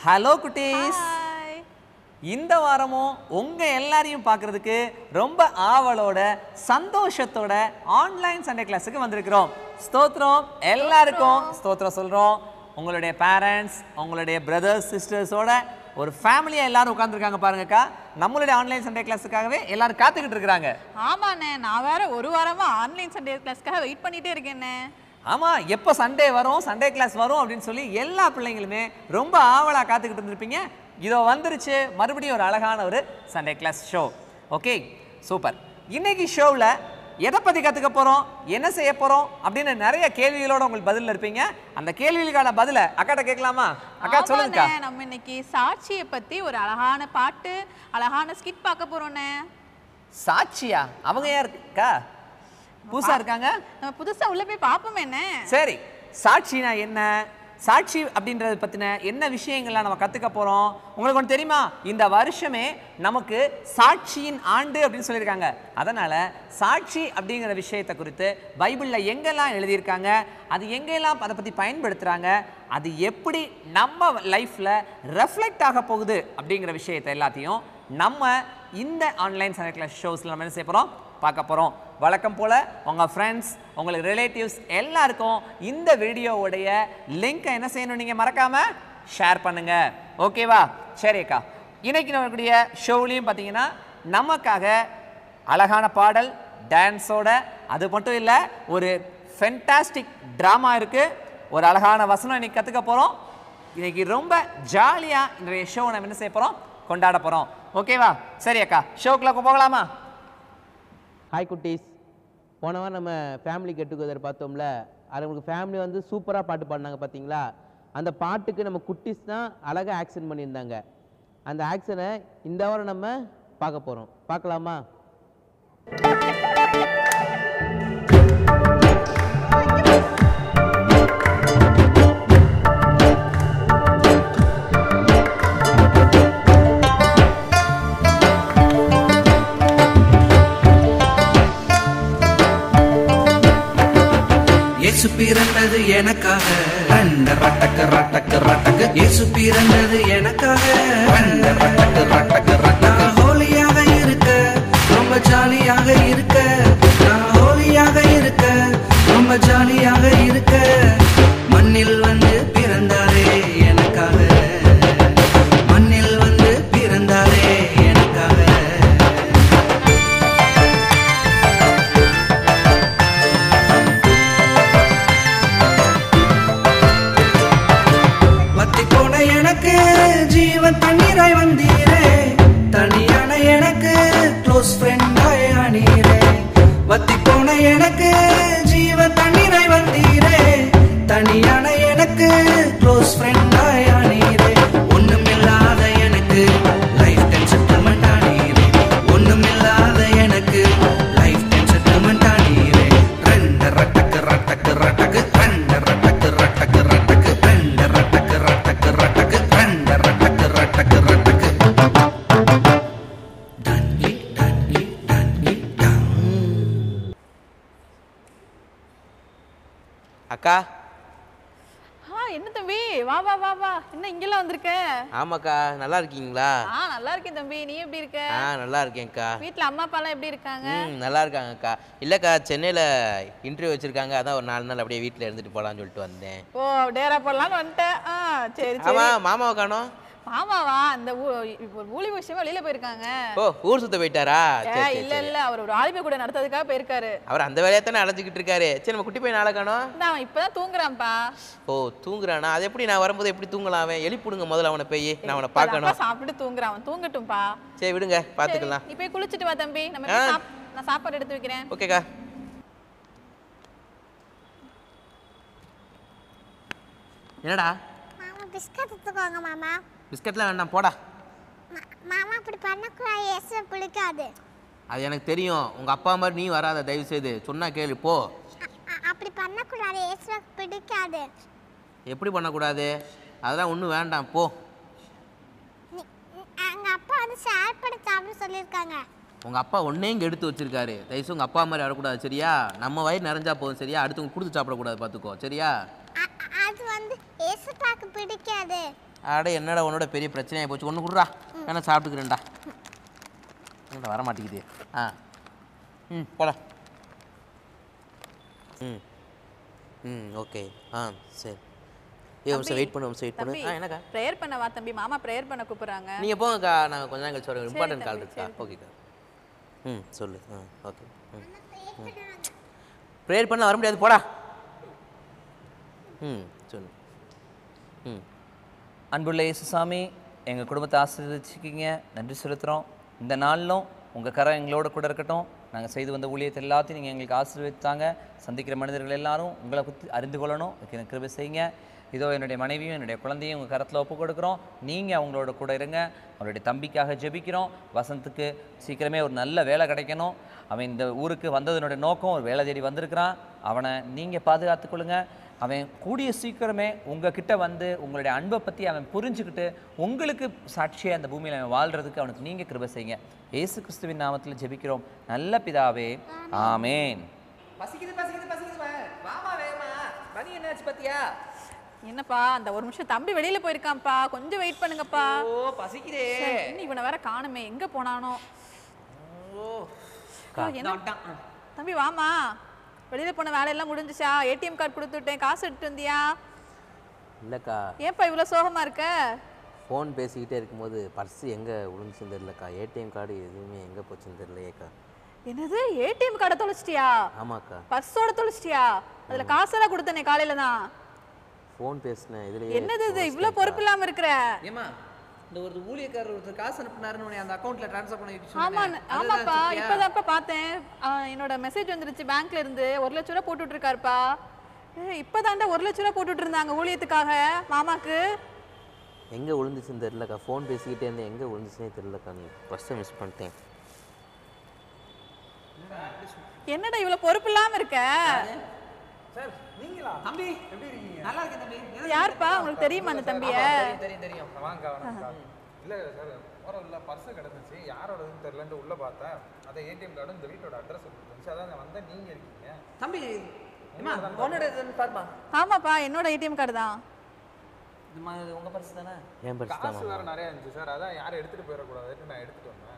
Hello குட்டீஸ் hi இந்த வாரமும் உங்க எல்லாரையும் பார்க்கிறதுக்கு ரொம்ப ஆவலோட சந்தோஷத்தோட ஆன்லைன் சண்டே கிளாஸுக்கு வந்திருக்கிறோம் ஸ்தோத்திரம் எல்லாருக்கும் ஸ்தோத்திரம் சொல்றோம் உங்களுடைய பேரண்ட்ஸ் உங்களுடைய பிரதர்ஸ் சிஸ்டர்ஸோட ஒரு ஃபேமிலியா எல்லாரும் உட்காந்துருக்காங்க பாருங்கக்கா நம்மளுடைய ஆன்லைன் சண்டே கிளாஸுக்காகவே எல்லாரும் காத்துக்கிட்டு இருக்கிறாங்க ஆமாண்ணே நான் வேற ஒரு வாரமா ஆன்லைன் சண்டே கிளாஸ்க்காக வெயிட் பண்ணிட்டே இருக்கேண்ணே ஆமா எப்போ சண்டே வரும் சண்டே கிளாஸ் வரும் அப்படின்னு சொல்லி எல்லா பிள்ளைங்களுமே ரொம்ப ஆவலா காத்துக்கிட்டு இருந்திருப்பீங்க இதோ வந்துருச்சு மறுபடியும் ஒரு அழகான ஒரு Sunday class show okay super இன்னைக்கு ஷோவில் எதை பற்றி கற்றுக்க போகிறோம் என்ன செய்ய போகிறோம் அப்படின்னு நிறைய கேள்விகளோட உங்களுக்கு பதில் இருப்பீங்க அந்த கேள்விகளுக்கான பதிலை அக்காட்ட கேட்கலாமா அக்கா சொல்லுங்கக்கா ஆமாண்ணே, நம்ம இன்னைக்கு சாட்சியை பத்தி ஒரு அழகான பாட்டு அழகான ஸ்கிட் பார்க்க போறோண்ணே சாட்சியா அவங்க யாருக்கா புதுசா இருக்காங்க நம்ம புதுசா உள்ள போய் பார்ப்போமே என்ன சரி சாட்சினா என்ன சாட்சி அப்படின்றத பற்றின என்ன விஷயங்கள்லாம் நம்ம கற்றுக்க போகிறோம் உங்களுக்கு ஒன்று தெரியுமா இந்த வருஷமே நமக்கு சாட்சியின் ஆண்டு அப்படின்னு சொல்லியிருக்காங்க அதனால் சாட்சி அப்படிங்கிற விஷயத்தை குறித்து பைபிளில் எங்கெல்லாம் எழுதியிருக்காங்க அது எங்கெல்லாம் அதை பற்றி பயன்படுத்துகிறாங்க அது எப்படி நம்ம லைஃப்பில் ரெஃப்ளெக்ட் ஆக போகுது அப்படிங்கிற விஷயத்தை எல்லாத்தையும் நம்ம இந்த ஆன்லைன் சண்டே கிளாஸ் ஷோஸில் நம்ம என்ன செய்ய போகிறோம் பார்க்க போகிறோம் வழக்கம் போல் உங்கள் ஃப்ரெண்ட்ஸ் உங்களுக்கு ரிலேட்டிவ்ஸ் எல்லாருக்கும் இந்த வீடியோவுடைய லிங்க்கை என்ன செய்யணும் நீங்கள் மறக்காமல் ஷேர் பண்ணுங்க ஓகேவா சரி அக்கா இன்னைக்கு நம்மளுடைய ஷோவிலையும் பார்த்தீங்கன்னா நமக்காக அழகான பாடல் டான்ஸோட அது மட்டும் இல்லை ஒரு ஃபென்டாஸ்டிக் ட்ராமா இருக்குது ஒரு அழகான வசனம் இன்னைக்கு கற்றுக்க போகிறோம் இன்னைக்கு ரொம்ப ஜாலியாக இன்றைய ஷோ நம்ம என்ன செய்ய போகிறோம் கொண்டாட போகிறோம் ஓகேவா சரி அக்கா ஷோக்குள்ள போகலாமா ஹாய் குட்டீஸ் போன வாரம் நம்ம ஃபேமிலி கெட் டுகெதர் பார்த்தோம்ல அது உங்களுக்கு ஃபேமிலி வந்து சூப்பராக பாட்டு பாடினாங்க பார்த்தீங்களா அந்த பாட்டுக்கு நம்ம குட்டீஸ் தான் அழகாக ஆக்ஷன் பண்ணியிருந்தாங்க அந்த ஆக்ஷனை இந்த வாரம் நம்ம பார்க்க போகிறோம் பார்க்கலாமா இயேசு பிறந்தது எனக்காக ரண்ட ரட்டக்கு ரட்டக்கு ரட்டக்கு இயேசு பிறந்தது எனக்காக ரண்ட ரட்டக்கு ரட்டக்கு ரட்டக்கு நான் ஹோலியாக இருக்க ரொம்ப ஜாலியாக இருக்க நான் ஹோலியாக இருக்க ரொம்ப ஜாலியாக இருக்க மண்ணில் வந்து பிறந்தாரே எனக்காக மண்ணில் வந்து பிறந்தாரே எனக்காக வத்தி போன எனக்கு ஜீவன் தண்ணீராய் வந்தீரே தனியான எனக்கு க்ளோஸ் ஃப்ரெண்டாய் ஆனீரே வத்தி போன எனக்கு ஜீவன் தண்ணீராய் வந்தீரே தனியான எனக்கு க்ளோஸ் ஃப்ரெண்டாய் ஆனீரே ஒண்ணுமில்லாத எனக்கு லைஃப் டைம் செட்டில்மெண்ட் ஆனீரே ஒண்ணுமில்லாத எனக்கு லைஃப் டைம் செட்டில்மெண்ட் ஆனீரே ரெண்டு ரட்டக்கு ரட்டக்கு ரட்டக்கு ரெண்டு ரட்டக்கு ரட்டக்கு ரட்டக்கு ரெண்டு ரட்டக்கு ரட்டக்கு ரட்டக்கு ரெண்டு ரட்டக்கு ரட்டக்கு ரட்டக்கு டன்கி டன்கி டன்கி டன் அக்கா ஆ என்ன தம்பி வா வா வா வா என்ன இங்கெல்லாம் வந்திருக்க ஆமாக்கா நல்லா இருக்கீங்களா ஆ நல்லா இருக்கேன் தம்பி நீ எப்படி இருக்க ஆ நல்லா இருக்கேன்க்கா வீட்ல அம்மா அப்பாலாம் எப்படி இருக்காங்க ம் நல்லா இருக்காங்கக்கா இல்லைக்கா சென்னையில் இன்டர்வியூ வச்சுருக்காங்க அதான் ஒரு நாலு நாள் அப்படியே வீட்டில் இருந்துட்டு போகலான்னு சொல்லிட்டு வந்தேன் ஓ டேரா போடலான்னு வந்துட்டேன் ஆ சரி சரி ஆமாம் மாமாவை காணோம் மாமாவா அந்த ஊ- இப்போ ஒரு ஊழி விஷயமா வெளியில போயிருக்காங்க ஓ ஊர் சுத்த போயிட்டாரா ஏ, சரி சரி இல்ல இல்ல அவர் ஒரு ஆலிபை கூட நடத்துறதுக்காக போயிருக்காரு அவர் அந்த வேலையை தானே அழைச்சிக்கிட்டு இருக்காரு சரி நம்ம குட்டி பையன் நாளை காணோம் இந்த அவன் இப்பதான் தூங்குறான்ப்பா ஓ தூங்குறானா அது எப்படி நான் வரும்போது எப்படி தூங்கலாம் அவன் எழுப்பிடுங்க முதல்ல அவனை போய் நான் அவனை இப்பதான்ப்பா பார்க்கணும் சாப்பிட்டு தூங்குறான் அவன் தூங்கட்டும்பா சரி விடுங்க சரி, பார்த்துக்கலாம் நீ போய் குளிச்சிட்டு வா தம்பி நம்ம போய் ஆ. சாப்- நான் சாப்பாடு எடுத்து வைக்கிறேன் ஓகேக்கா என்னடா மாமா பிஸ்கட் எடுத்துக்கோங்க மாமா பிஸ்கட்லாம் வேண்டாம் போடா மா- மாமா அப்படி பண்ணக்கூடாது எஸ் பிடிக்காது அது எனக்கு தெரியும் உங்கள் அப்பா மாதிரி நீ வராத தயவு செய்து சொன்னா கேளு போ அ- அ- அப்படி பண்ணக்கூடாது எஸ் பிடிக்காது எப்படி பண்ணக்கூடாது அதெல்லாம் ஒன்றும் வேண்டாம் போ நீ- எங்க அப்பா வந்து ஷேர் பண்ணி சாப்பிட சொல்லியிருக்காங்க உங்கள் அப்பா ஒன்னே இங்கே எடுத்து வச்சிருக்காரு தயவுசு உங்கள் அப்பா மாதிரி வரக்கூடாது சரியா நம்ம வயிறு நிறைஞ்சா போதும் சரியா அடுத்தவங்க கொடுத்து சாப்பிடக்கூடாது பார்த்துக்கோ சரியா அ- அ- அது வந்து ஏசுப்பாக்கு பிடிக்காது அட என்னடா உன்னோட பெரிய பிரச்சனையாக போச்சு ஒன்று கொடுறா வேணா சாப்பிட்டுக்கிறேன்டா என்னடா வர மாட்டேங்குது ஆ ம் போலாம் ம் ம் ஓகே ஆ சரி ஏ ஒரு வெயிட் பண்ணு ஒரு வெயிட் பண்ணு தம்பி ஆ என்னக்கா ப்ரேயர் பண்ண வா தம்பி மாமா ப்ரேயர் பண்ண கூப்பிடுறாங்க நீங்கள் போங்கக்கா நான் கொஞ்ச நேரம் கழிச்சு வரேன் இம்பார்ட்டன்ட் கால் தம்பி, இருக்கா சரி. ஓகேக்கா ம் சொல்லு ஆ ஓகே ம் ப்ரேயர் பண்ண வர முடியாது போடா ம் சொல்லு ம் அன்புள்ள இயேசுசாமி எங்கள் குடும்பத்தை ஆசீர்வதிச்சிக்கிங்க நன்றி செலுத்துகிறோம் இந்த நாளிலும் உங்கள் கரம் எங்களோட கூட இருக்கட்டும் நாங்கள் செய்து வந்த ஊழியத்தை எல்லாத்தையும் நீங்கள் எங்களுக்கு ஆசீர்வதித்தாங்க சந்திக்கிற மனிதர்கள் எல்லாரும் உங்களை பற்றி அறிந்து கொள்ளணும் அதுக்கு எனக்கு கிருபை செய்யுங்க இதோ என்னுடைய மனைவியும் என்னுடைய குழந்தையும் உங்கள் கரத்தில் ஒப்பு கொடுக்குறோம் நீங்கள் அவங்களோட கூட இருங்க அவருடைய தம்பிக்காக ஜெபிக்கிறோம் வசந்துக்கு சீக்கிரமே ஒரு நல்ல வேலை கிடைக்கணும் அவன் இந்த ஊருக்கு வந்ததனுடைய நோக்கம் ஒரு வேலை தேடி வந்திருக்கிறான் அவனை நீங்கள் பாதுகாத்துக் கொள்ளுங்க அவன் கூடிய சீக்கிரமே உங்ககிட்ட வந்து உங்களுடைய அன்பை பற்றி அவன் புரிஞ்சுக்கிட்டு உங்களுக்கு சாட்சியாக அந்த பூமியில் அவன் வாழ்கிறதுக்கு அவனுக்கு நீங்கள் கிருபை செய்யுங்க இயேசு கிறிஸ்துவின் நாமத்தில் ஜெபிக்கிறோம் நல்ல பிதாவே ஆமேன் பசிக்குது பசிக்குது பசிக்குது வாமா வேமா மணி என்னாச்சு பத்தியா என்னப்பா அந்த ஒரு நிமிஷம் தம்பி வெளியில போயிருக்கான்ப்பா கொஞ்சம் வெயிட் பண்ணுங்கப்பா ஓ பசிக்குதே சரி, இன்னும் இவனை வேற காணுமே எங்க போனானோ ஓ ஐயோ, என்ன தம்பி வாமா வெளியில போன வேலையெல்லாம் முடிஞ்சுச்சா ஏடிஎம் கார்டு கொடுத்து விட்டேன் காசு எடுத்து வந்தியா இல்லைக்கா ஏன்ப்பா இவ்வளோ சோகமா இருக்க ஃபோன் பேசிக்கிட்டே இருக்கும்போது பர்ஸு எங்கே விழுந்துச்சுன்னு தெரியலக்கா ஏடிஎம் கார்டு எதுவுமே எங்கே போச்சுன்னு தெரியலையேக்கா என்னது ஏடிஎம் கார்டை தொலைச்சிட்டியா ஆமாக்கா பர்ஸோட தொலைச்சிட்டியா அதுல காசெல்லாம் கொடுத்தனே காலையில தான் ஃபோன் பேசினேன் இதுலேயே என்னது இது இவ்ளோ பொறுப்பு இல்லாம இருக்கிற ஏமா இந்த ஒரு ஊழியக்காரர் ஒருத்தர் காசு அனுப்புனாருன்னு உன்னை அந்த அக்கௌண்ட்ல ட்ரான்ஸ்ஃபர் பண்ணி வைக்க ஆமா சொன்னேனே. அதுதான் ஆமாப்பா வச்சிருக்கியா? இப்பதான்ப்பா பார்த்தேன் ஆ, என்னோட மெசேஜ் வந்துருச்சு பேங்க்ல இருந்து ஒரு லட்ச ரூபா போட்டுட்டு இருக்காருப்பா ஏய், இப்பதான்டா ஒரு லட்ச ரூபா போட்டுட்டு இருந்தாங்க ஊழியத்துக்காக மாமாக்கு எங்கே விழுந்துச்சுன்னு தெரியலக்கா ஃபோன் பேசிக்கிட்டே இருந்தேன் எங்கே விழுந்துச்சுன்னே தெரியலக்கா நீ பர்ஸை மிஸ் பண்ணிட்டேன் என்னடா இவ்வளவு பொறுப்பு இல்லாம இருக்க சார் நீங்களா தம்பி எப்படி இருக்கீங்க நல்லா இருக்கேன் தம்பி எது- யாருப்பா உங்களுக்கு தெரியுமா அந்த தம்பிய தெரியும் தெரியும் தெரியும் வாங்க வணக்கம்க்கா இல்லை சார் போகிற இல்லை பர்ஸு கிடந்துச்சு யாரோடதுன்னு தெரிலன்ட்டு உள்ளே பார்த்தேன் அதை ஏடிஎம் கார்டும் இந்த வீட்டோட அட்ரஸ் கொடுத்துருந்துச்சு அதான் நான் வந்தேன் நீங்கள் இருக்கீங்க தம்பி ஏமா உன்னோட இதுன்னு பாருமா ஆமாப்பா என்னோட ஏடிஎம் கார்டு தான் இது மா- இது உங்க பர்ஸ் தானே ஏன் பர்ஸ் தான் காசு வேறு நிறையா இருந்துச்சு சார் அதான் யாரும் எடுத்துகிட்டு போயிடக்கூடாதுன்னு நான் எடுத்துகிட்டு வந்தேன்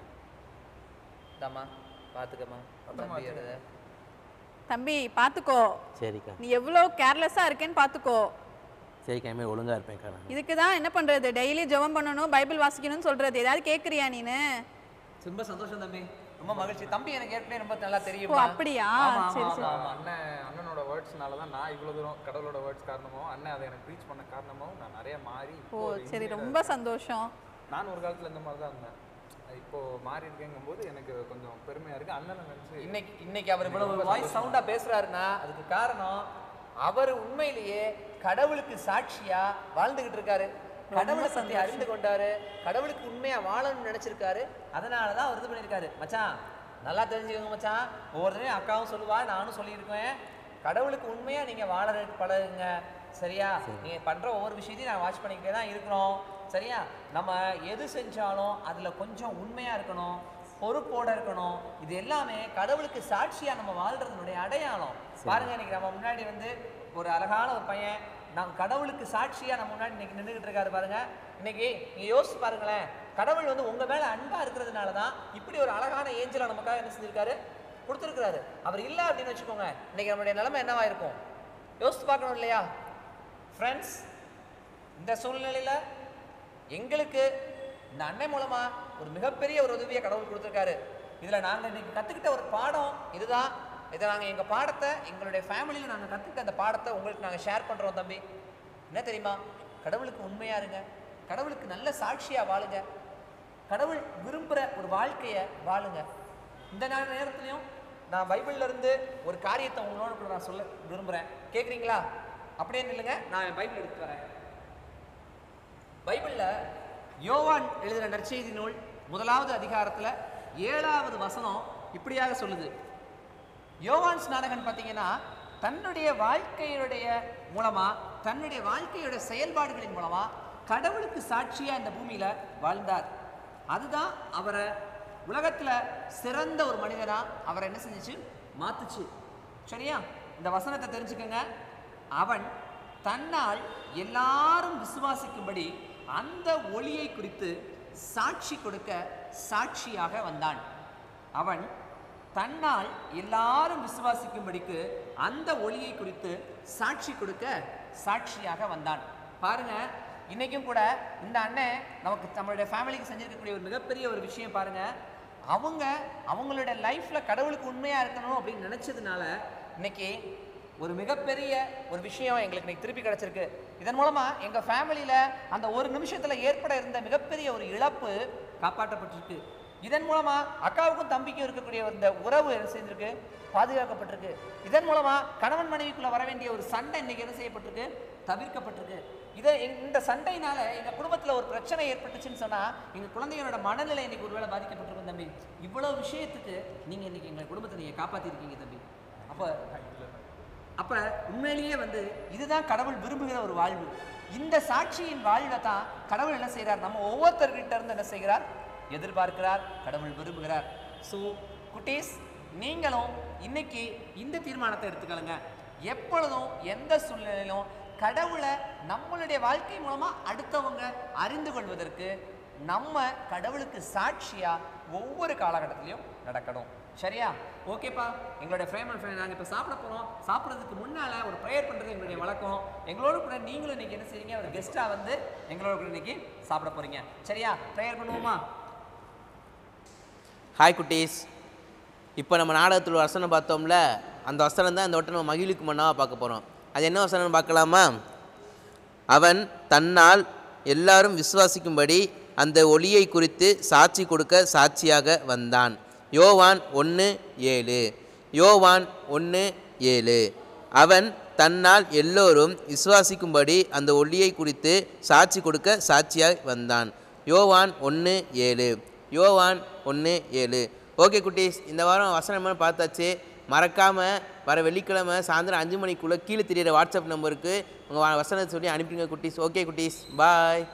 தாம்மா பாத்துக்கம்மா தம்பி எழுத தம்பி பாத்துக்கோ சரிக்கா நீ எவ்வளவு கேர்லெஸ்ஸா இருக்கேன்னு பாத்துக்கோ சரிக்கா இனிமேல் ஒழுங்காக இருப்பேன்க்கா நான் இதுக்கு தான் என்ன பண்றது டெய்லி ஜெபம் பண்ணணும் பைபிள் வாசிக்கணும்னு சொல்றது ஏதாவது கேக்குறியா நீனு ரொம்ப சந்தோஷம் தம்பி ரொம்ப மகிழ்ச்சி தம்பி எனக்கு ஏற்கனவே ரொம்ப நல்லா தெரியும் ஓ அப்படியா சரி சரி அண்ணன் அண்ணனோட வேர்ட்ஸ்னால தான் நான் இவ்வளோ தூரம் கடவுளோட வேர்ட்ஸ் காரணமாகவும் அண்ணன் அதை எனக்கு ப்ரீச் பண்ண காரணமாகவும் நான் நிறைய மாறி ஓ இப்போ ஒரு சரி engineer-ஆ ரொம்ப சந்தோஷம் நான் ஒரு காலத்தில் இந்த மாதிரி தான் இருந்தேன் இப்போ மாறி இருக்கேங்கும் போது எனக்கு கொஞ்சம் பெருமையாக இருக்குது அண்ணனை நினச்சி இன்னைக்கு இன்னைக்கு அவர் இவ்வளவு வாய்ஸ் சவுண்டா பேசுறாருன்னா அதுக்கு காரணம் அவர் உண்மையிலேயே கடவுளுக்கு சாட்சியா வாழ்ந்துகிட்டு இருக்காரு கடவுளை பத்தி அறிந்து கொண்டாரு கடவுளுக்கு உண்மையா வாழணும்னு நினைச்சிருக்காரு அதனால தான் அவர் இது பண்ணியிருக்காரு மச்சான் நல்லா தெரிஞ்சுக்கோங்க மச்சான் ஒவ்வொருத்தரையும் அக்காவும் சொல்லுவா நானும் சொல்லியிருக்கேன் கடவுளுக்கு உண்மையா நீங்க வாழ பழகுங்க சரியா நீங்க பண்ற ஒவ்வொரு விஷயத்தையும் நான் வாட்ச் பண்ணிக்கிட்டே தான் இருக்கிறோம் சரியா நம்ம எது செஞ்சாலும் அதுல கொஞ்சம் உண்மையா இருக்கணும் பொறுப்போட இருக்கணும் இது எல்லாமே கடவுளுக்கு சாட்சியா நம்ம வாழ்றதுனுடைய அடையாளம் பாருங்க இன்னைக்கு நம்ம முன்னாடி வந்து ஒரு அழகான ஒரு பையன் நம்ம கடவுளுக்கு சாட்சியா நம்ம முன்னாடி இன்னைக்கு நின்றுகிட்டு இருக்காரு பாருங்க இன்னைக்கு நீங்க யோசிச்சு பாருங்களேன் கடவுள் வந்து உங்க மேல அன்பா இருக்கிறதுனால தான் இப்படி ஒரு அழகான ஏஞ்சலை நமக்காக என்ன செஞ்சிருக்காரு கொடுத்துருக்காரு அவர் இல்ல அப்படின்னு வச்சுக்கோங்க இன்னைக்கு நம்மளுடைய நிலைமை என்னவா இருக்கும் யோசிச்சு பார்க்கணும் இல்லையா ஃப்ரெண்ட்ஸ் இந்த சூழ்நிலையில எங்களுக்கு இந்த அன்னை மூலமா ஒரு மிகப்பெரிய ஒரு உதவியை கடவுள் கொடுத்துருக்காரு இதுல நாங்க இன்னைக்கு கத்துக்கிட்ட ஒரு பாடம் இதுதான் இதை நாங்க எங்க பாடத்தை எங்களுடைய ஃபேமிலியில நாங்க கத்துக்கிட்ட அந்த பாடத்தை உங்களுக்கு நாங்க ஷேர் பண்றோம் தம்பி என்ன தெரியுமா கடவுளுக்கு உண்மையா இருங்க கடவுளுக்கு நல்ல சாட்சியா வாழுங்க கடவுள் விரும்புற ஒரு வாழ்க்கைய வாழுங்க இந்த நேர நேரத்துலையும் நான் பைபிள்ல இருந்து ஒரு காரியத்தை உங்களோட கூட நான் சொல்ல விரும்புறேன் கேக்குறீங்களா அப்படியே நில்லுங்க நான் என் பைபிள் எடுத்து வரேன் பைபிள்ல யோவான் எழுதின நற்செய்தி நூல் முதலாவது அதிகாரத்துல ஏழாவது வசனம் இப்படியாக சொல்லுது யோவான் ஸ்நானகன் பார்த்தீங்கன்னா தன்னுடைய வாழ்க்கையுடைய மூலமா தன்னுடைய வாழ்க்கையோட செயல்பாடுகளின் மூலமா கடவுளுக்கு சாட்சியா இந்த பூமியில வாழ்ந்தார் அதுதான் அவரை உலகத்துல சிறந்த ஒரு மனிதனா அவரை என்ன செஞ்சுச்சு மாத்துச்சு சரியா இந்த வசனத்தை தெரிஞ்சுக்கங்க அவன் தன்னால் எல்லாரும் விசுவாசிக்கும்படி அந்த ஒளியை குறித்து சாட்சி கொடுக்க சாட்சியாக வந்தான் அவன் தன்னால் எல்லாரும் விசுவாசிக்கும்படிக்கு அந்த ஒளியை குறித்து சாட்சி கொடுக்க சாட்சியாக வந்தான் பாருங்க இன்னைக்கும் கூட இந்த அண்ணன் நமக்கு நம்மளுடைய ஃபேமிலிக்கு செஞ்சிருக்கக்கூடிய ஒரு மிகப்பெரிய ஒரு விஷயம் பாருங்க அவங்க அவங்களோட லைஃப்ல கடவுளுக்கு உண்மையா இருக்கணும் அப்படின்னு நினைச்சதுனால இன்னைக்கு ஒரு மிகப்பெரிய ஒரு விஷயம் எங்களுக்கு இன்னைக்கு திருப்பி கிடைச்சிருக்கு இதன் மூலமா எங்க ஃபேமிலியில அந்த ஒரு நிமிஷத்துல ஏற்பட இருந்த மிகப்பெரிய ஒரு இழப்பு காப்பாற்றப்பட்டிருக்கு இதன் மூலமா அக்காவுக்கும் தம்பிக்கும் இருக்கக்கூடிய இந்த உறவு என்ன செஞ்சிருக்கு பாதுகாக்கப்பட்டிருக்கு இதன் மூலமா கணவன் மனைவிக்குள்ள வர வேண்டிய ஒரு சண்டை இன்னைக்கு என்ன செய்யப்பட்டிருக்கு தவிர்க்கப்பட்டிருக்கு இதை எங்க- இந்த சண்டையினால எங்க குடும்பத்துல ஒரு பிரச்சனை ஏற்பட்டுச்சுன்னு சொன்னா எங்க குழந்தைகளோட மனநிலை இன்னைக்கு ஒருவேளை பாதிக்கப்பட்டிருக்கும் தம்பி இவ்வளவு விஷயத்துக்கு நீங்க இன்னைக்கு எங்க குடும்பத்தை நீங்க காப்பாத்திருக்கீங்க தம்பி அப்ப அப்ப உண்மையிலேயே வந்து இதுதான் கடவுள் விரும்புகிற ஒரு வாழ்வு இந்த சாட்சியின் வாழ்வை தான் கடவுள் என்ன செய்கிறார் நம்ம ஒவ்வொருத்தர்கிட்ட இருந்து என்ன செய்கிறார் எதிர்பார்க்கிறார் கடவுள் விரும்புகிறார் ஸோ குட்டீஸ் நீங்களும் இன்னைக்கு இந்த தீர்மானத்தை எடுத்துக்கலுங்க எப்பொழுதும் எந்த சூழ்நிலையிலும் கடவுளை நம்மளுடைய வாழ்க்கை மூலமா அடுத்தவங்க அறிந்து கொள்வதற்கு நம்ம கடவுளுக்கு சாட்சியா ஒவ்வொரு காலகட்டத்திலையும் நடக்கணும் சரியா ஓகேப்பா எங்களுடைய ஃப்ரேம் அண்ட் ஃப்ரெண்ட் நாங்கள் இப்போ சாப்பிட போகிறோம் சாப்பிட்றதுக்கு முன்னால் ஒரு ப்ரேயர் பண்ணுறது எங்களுடைய வழக்கம் எங்களோட கூட நீங்களும் இன்னைக்கு என்ன செய்றீங்க ஒரு கெஸ்ட்டாக வந்து எங்களோட கூட இன்னைக்கு சாப்பிட போகிறீங்க சரியா ப்ரேயர் பண்ணுவோமா ஹாய் குட்டீஸ் இப்போ நம்ம நாடகத்தில் ஒரு வசனம் பார்த்தோம்ல அந்த வசனம் தான் இந்த வட்டம் நம்ம மகிழுக்கு மன்னாவாக பார்க்க போகிறோம் அது என்ன வசனம் பார்க்கலாமா அவன் தன்னால் எல்லாரும் விசுவாசிக்கும்படி அந்த ஒளியை குறித்து சாட்சி கொடுக்க சாட்சியாக வந்தான் யோவான் ஒன்று ஏழு யோவான் ஒன்று ஏழு அவன் தன்னால் எல்லோரும் விசுவாசிக்கும்படி அந்த ஒளியை குறித்து சாட்சி கொடுக்க சாட்சியாக வந்தான் யோவான் ஒன்று ஏழு யோவான் ஒன்று ஏழு ஓகே குட்டீஸ் இந்த வாரம் வசனம் பார்த்தாச்சு மறக்காமல் வர வெள்ளிக்கிழமை சாயந்தரம் அஞ்சு மணிக்குள்ளே கீழே தெரியிற வாட்ஸ்அப் நம்பருக்கு உங்கள் வசனத்தை சொல்லி அனுப்பிடுங்க குட்டீஸ் ஓகே குட்டீஸ் பாய்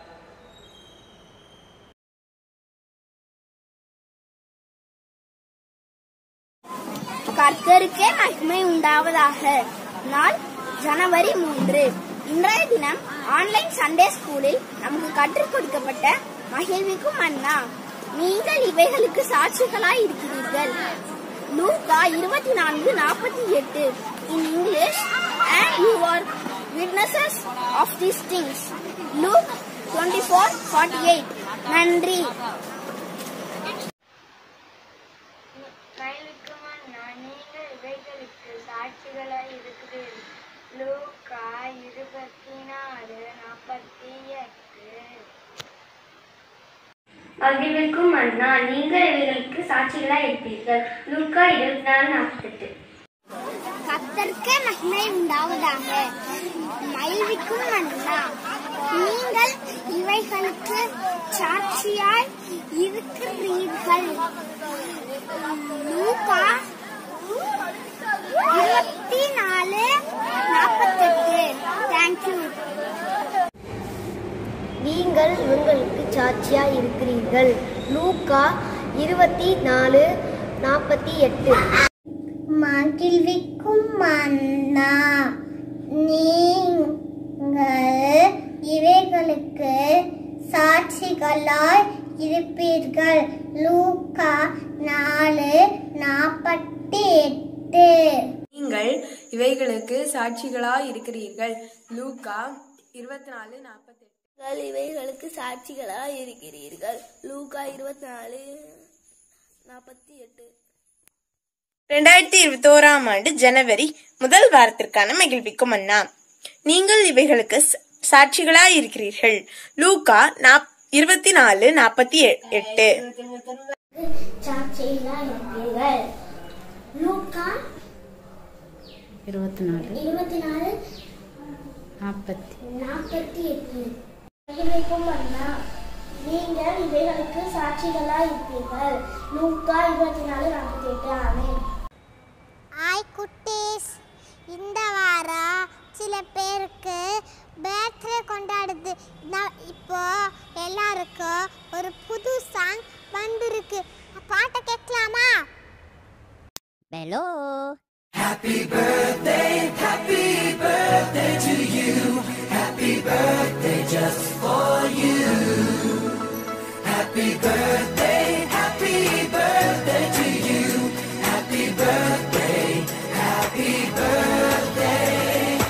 கர்த்தருக்கே மகிமை உண்டாவதாக நாள் ஜனவரி மூன்று இன்றைய தினம் ஆன்லைன் சண்டே ஸ்கூலில் நமக்கு கற்றுக் கொடுக்கப்பட்ட மகிழ்விக்கும் அண்ணா நீங்கள் இவைகளுக்கு சாட்சிகளாய் இருக்கிறீர்கள் லூக்கா இருபத்தி நான்கு நாற்பத்தி எட்டு in English and you are witnesses of these things Luke twenty four forty eight நன்றி மயிலுக்குமான் நான் நீங்கள் இவைகளுக்கு சாட்சிகளாய் இருக்கிறீர்கள் லூக்கா இருபத்தி நாலு நாற்பத்தி எட்டு மகிழ்விக்கும் அண்ணா நீங்கள் இவைகளுக்கு சாட்சிகளாய் இருப்பீர்கள் லூக்கா இருபத்தி நாலு நாற்பத்தெட்டு கத்தர்க்க மகிமை உண்டாவதாக மகிழ்விக்கும் அண்ணா நீங்கள் இவைகளுக்கு சாட்சியாய் இருக்கிறீர்கள் லூக்கா இருபத்தி நாலு நாற்பத்தெட்டு தேங்க்யூ நீங்கள் இவங்களுக்கு சாட்சியாய் இருக்கிறீர்கள் லூக்கா இருபத்தி நாலு நாற்பத்தி எட்டு மகிழ்விக்கும் அண்ணா நீங்கள் இவைகளுக்கு சாட்சிகளாய் இருப்பீர்கள் லூக்கா நாலு நாற்பத்தி எட்டு நீங்கள் இவைகளுக்கு சாட்சிகளாய் இருக்கிறீர்கள் லூக்கா இருபத்தி நாலு நாற்பத்தெட்டு நீங்கள் இவைகளுக்கு சாட்சிகளாய் இருக்கிறீர்கள் லூக்கா இருபத்தி நாலு நாற்பத்தி எட்டு ரெண்டாயிரத்தி இருபத்தோராம் ஆண்டு ஜனவரி முதல் வாரத்திற்கான மகிழ்விக்கும் அண்ணா நீங்கள் இவைகளுக்கு ச- சாட்சிகளாய் இருக்கிறீர்கள் லூக்கா நாப் இருபத்தி நாலு நாற்பத்தி எ- எட்டு சாட்சிகளாய் இருப்பீர்கள் லூக்கா இருபத்தி நாலு இருபத்தி நாலு நாற்பத்தி நாற்பத்தி எட்டு மகிழ்விக்கும் அண்ணா நீங்கள் இவைகளுக்கு சாட்சிகளாய் இருப்பீர்கள் லூக்கா இருபத்தி நாலு நாற்பத்தி எட்டு ஆமே ஹாய் குட்டீஸ் இந்த வாரம் சில பேருக்கு பர்த்டே கொண்டாடுது நான் இப்போ எல்லாருக்கும் ஒரு புது சாங் வந்திருக்கு பாட்டை கேட்கலாமா below Happy birthday, happy birthday to you. Happy birthday just for for you. Happy birthday, happy birthday to you. Happy birthday, happy birthday.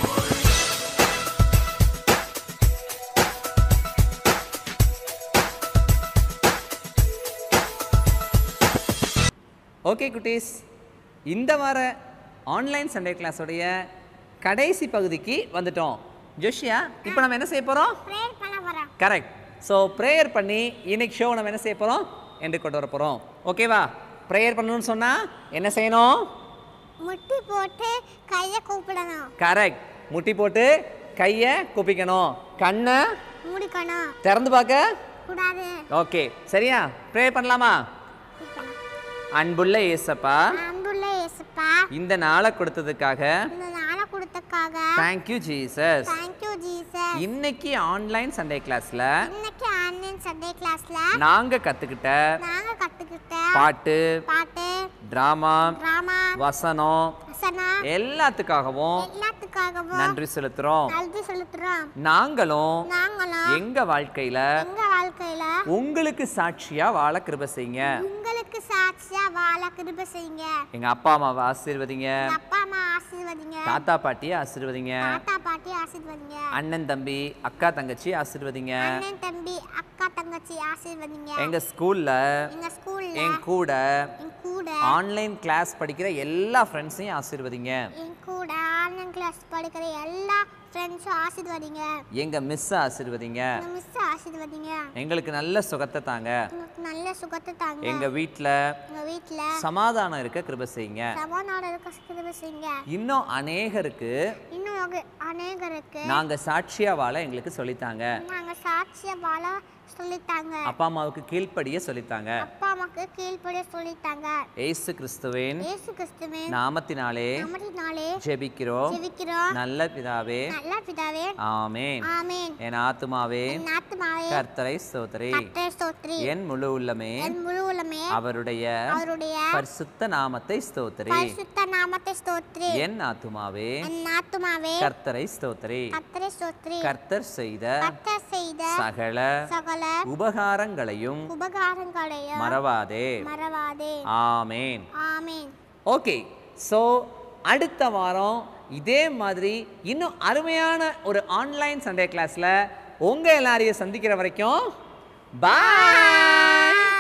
Okay குட்டீஸ் இந்த வார ஆன்லைன் சண்டே கிளாஸோடைய கடைசி பகுதிக்கு வந்துட்டோம் ஜோஷியா இப்போ நம்ம என்ன செய்ய போகிறோம் ப்ரேயர் பண்ண போகிறோம் கரெக்ட் ஸோ ப்ரேயர் பண்ணி இன்னைக்கு ஷோ நம்ம என்ன செய்ய போகிறோம் என்று கொண்டு வர போகிறோம் ஓகேவா ப்ரேயர் பண்ணணும்னு சொன்னால் என்ன செய்யணும் முட்டி போட்டு கையை கூப்பிடணும் கரெக்ட் முட்டி போட்டு கையை குப்பிக்கணும் கண்ணை மூடிக்கணும் திறந்து பார்க்க கூடாது ஓகே சரியா ப்ரே பண்ணலாமா அன்புள்ள ஏசப்பா அன்புள்ள இயேசுப்பா இந்த நாளை கொடுத்ததுக்காக இந்த நாளை கொடுத்தக்காக தேங்க்யூ ஜீசஸ் தேங்க்யூ ஜீசஸ் இன்னைக்கு ஆன்லைன் சண்டே கிளாஸ்ல இன்னைக்கு ஆன்லைன் சண்டே கிளாஸ்ல நாங்க கத்துக்கிட்ட நாங்க கத்துக்கிட்ட பாட்டு பாட்டு டிராமா டிராமா வசனம் வசனம் எல்லாத்துக்காகவும் எல்லாத்துக்காகவும் நன்றி செலுத்துறோம் நன்றி செலுத்துறோம் நாங்களும் நாங்களும் எங்க வாழ்க்கையில எங்க வாழ்க்கையில உங்களுக்கு சாட்சியா வாழ கிருப செய்யுங்க உங்களுக்கு சாட்சியா வாழ கிருப செய்யுங்க எங்க அப்பா அம்மாவை ஆசீர்வதிங்க எங்க அப்பா அம்மா ஆசீர்வதிங்க தாத்தா பாட்டியை ஆசீர்வதிங்க தாத்தா பாட்டி ஆசீர்வதிங்க அண்ணன் தம்பி அக்கா தங்கச்சி ஆசீர்வதிங்க அண்ணன் தம்பி அக்கா தங்கச்சி ஆசீர்வதிங்க எங்க ஸ்கூல்ல எங்க ஸ்கூல்ல என் கூட என் கூட ஆன்லைன் கிளாஸ் படிக்கிற எல்லா ஃப்ரெண்ட்ஸையும் ஆசீர்வதிங்க என் கூட ஆன்லைன் கிளாஸ் படிக்கிற எல்லா ஃப்ரெண்ட்ஸும் ஆசீர்வதிங்க எங்க மிஸ் ஆசீர்வதிங்க எங்க மிஸ் ஆசீர்வதிங்க எங்களுக்கு நல்ல சுகத்தை தாங்க உங்களுக்கு நல்ல சுகத்தை தாங்க எங்க வீட்ல எங்க வீட்ல சமாதானம் இருக்க கிருப செய்யுங்க சமாதானம் இருக்க கிருப செய்யுங்க இன்னும் அநேகருக்கு இன்னும் அக- அநேகருக்கு நாங்க சாட்சியா வாழ எங்களுக்கு சொல்லித்தாங்க நாங்க சாட்சிய வாழ சொல்லித்தாங்க அப்பா அம்மாவுக்கு கீழ்ப்படிய சொல்லித்தாங்க அப்பா அம்மாக்கு கீழ்ப்படிய சொல்லித்தாங்க ஏசு கிறிஸ்துவின் இயேசு கிறிஸ்துவின் நாமத்தினாலே நாமத்தினாலே ஜெபிக்கிறோம் ஜெபிக்கிறோம் நல்ல பிதாவே நல்ல பிதாவே ஆமென் ஆமென் என் ஆத்துமாவே என் ஆத்துமாவே கர்த்தரை ஸ்தோத்திரி கர்த்தரை ஸ்தோத்திரி என் முழு உள்ளமே என் முழு உலமே அவருடைய அவருடைய பரிசுத்த நாமத்தை ஸ்தோத்திரி பரிசுத்த நாமத்தை ஸ்தோத்திரி என் ஆத்துமாவே என் ஆத்துமாவே கர்த்தரை ஸ்தோத்திரி கர்த்தரை ஸ்தோத்திரி கர்த்தர் செய்த கர்த்தர் செய்த சகல சகல உபகாரங்களையும் உபகாரங்களையும் மறவாதே மறவாதே ஆமென் ஆமென் ஓகே ஸோ அடுத்த வாரம் இதே மாதிரி இன்னும் அருமையான ஒரு ஆன்லைன் சண்டே கிளாஸில் உங்கள் எல்லாரையும் சந்திக்கிற வரைக்கும் பாய்